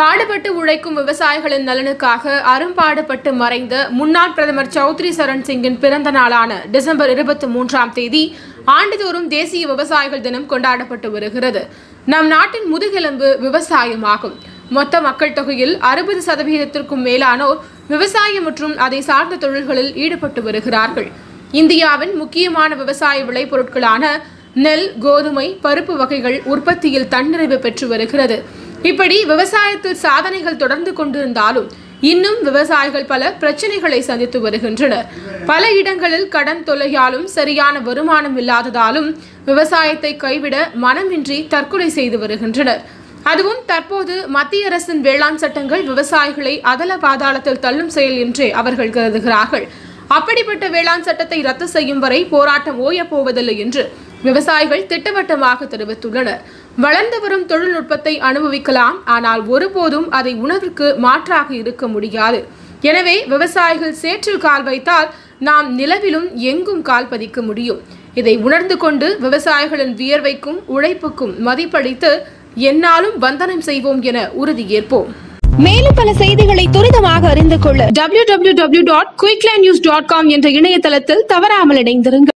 பாடுபட்டு உழைக்கும் விவசாயிகளின் நலனுக்காக அரும்பாடுபட்டு மறைந்த முன்னாள் பிரதமர் சௌத்ரி சரண் சிங்கின் பிறந்த நாளான டிசம்பர் இருபத்தி மூன்றாம் தேதி ஆண்டுதோறும் தேசிய விவசாயிகள் தினம் கொண்டாடப்பட்டு வருகிறது நம் நாட்டின் முதுகெலும்பு விவசாயமாகும் மொத்த மக்கள் தொகையில் அறுபது சதவீதத்திற்கும் மேலானோர் விவசாயம் மற்றும் அதை சார்ந்த தொழில்களில் ஈடுபட்டு வருகிறார்கள் இந்தியாவின் முக்கியமான விவசாய விளைபொருட்களான நெல் கோதுமை பருப்பு வகைகள் உற்பத்தியில் தன்னிறைவு பெற்று வருகிறது இப்படி விவசாயத்தில் சாதனைகள் தொடர்ந்து கொண்டிருந்தாலும் இன்னும் விவசாயிகள் பல பிரச்சனைகளை சந்தித்து வருகின்றனர் பல இடங்களில் கடன் தொல்லையாலும் சரியான வருமானம் இல்லாததாலும் விவசாயத்தை கைவிட மனமின்றி தற்கொலை செய்து வருகின்றனர் அதுவும் தற்போது மத்திய அரசின் வேளாண் சட்டங்கள் விவசாயிகளை அதல பாதாளத்தில் தள்ளும் செயல் என்றே அவர்கள் கருதுகிறார்கள் அப்படிப்பட்ட வேளாண் சட்டத்தை ரத்து செய்யும் வரை போராட்டம் ஓயப் போவதில்லை என்று விவசாயிகள் திட்டவட்டமாக தெரிவித்துள்ளனர் வளர்ந்து வரும் தொழில்நுட்பத்தை அனுபவிக்கலாம் ஆனால் ஒருபோதும் அதை உணவிற்கு மாற்றாக இருக்க முடியாது எனவே விவசாயிகள் சேற்றில் கால் வைத்தால் நாம் நிலவிலும் எங்கும் கால் பதிக்க முடியும் இதை உணர்ந்து கொண்டு விவசாயிகளின் வியர்வைக்கும் உழைப்புக்கும் மதிப்பளித்து எந்நாளும் வந்தனம் செய்வோம் என உறுதியேற்போம் மேலும் பல செய்திகளை துரிதமாக அறிந்து கொள்ள www.quicklindnews.com என்ற இணையதளத்தில் தவறாமல் இணைந்திருங்கள்